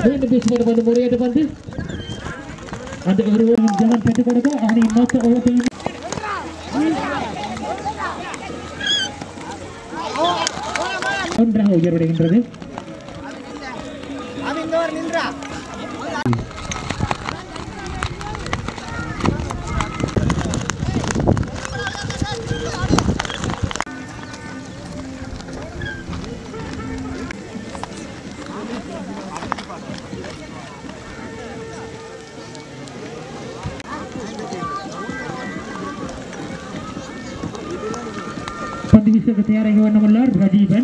மீண்டும் வீசப்பட்ட பந்து முறையீட்டு பந்து அந்த ஒரு ஓவரில் ஜெகன் பெற்றுக் கொடுக்க அணியின் மொத்த ஓட்டையும் ஒன்றாக உயர்வடைகின்றது பந்து வீசுக்கு தயாராகி வண்ணமுள்ளார் ரஜீவன்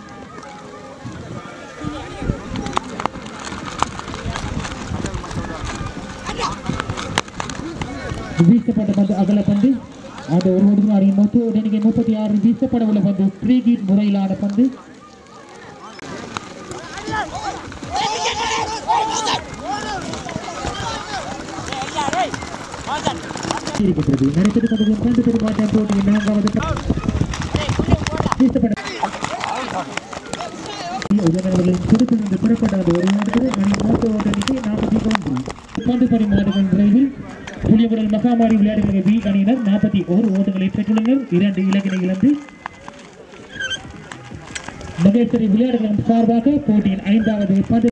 வீசப்பட்ட பந்து அகல பந்து அந்த ஒரு ஓடுகிற அணியின் மொத்த எண்ணிக்கை முப்பத்தி ஆறு வீசப்பட உள்ள பந்து த்ரீ கீட் முறையிலான பந்து இருக்கின்றது நடைபெற்று கொண்டிருக்கும் பந்து பெருமாட்டம் போட்டியின் நான்காவது ப- வீசப்பட உதவியாளர்களின் துடுப்பிலிருந்து புறப்பட்ட அந்த ஒரு ஓட்டத்தில் அணி மொத்த ஓட்ட எண்ணிக்கை நாற்பத்தி ஒன்று பந்து பரிமாறுகள் விரைவில் புலியகுடல் மகாமாரி விளையாடுகிற பி அணியினர் நாற்பத்தி ஓரு ஓட்டங்களை பெற்றுள்ளனர் இரண்டு இலக்கினை இழந்து மகேஸ்வரி விளையாடுகளின் சார்பாக போட்டியின் ஐந்தாவது பந்து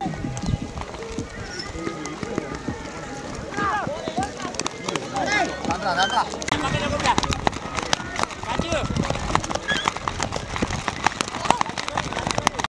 தாண்டா தாண்டா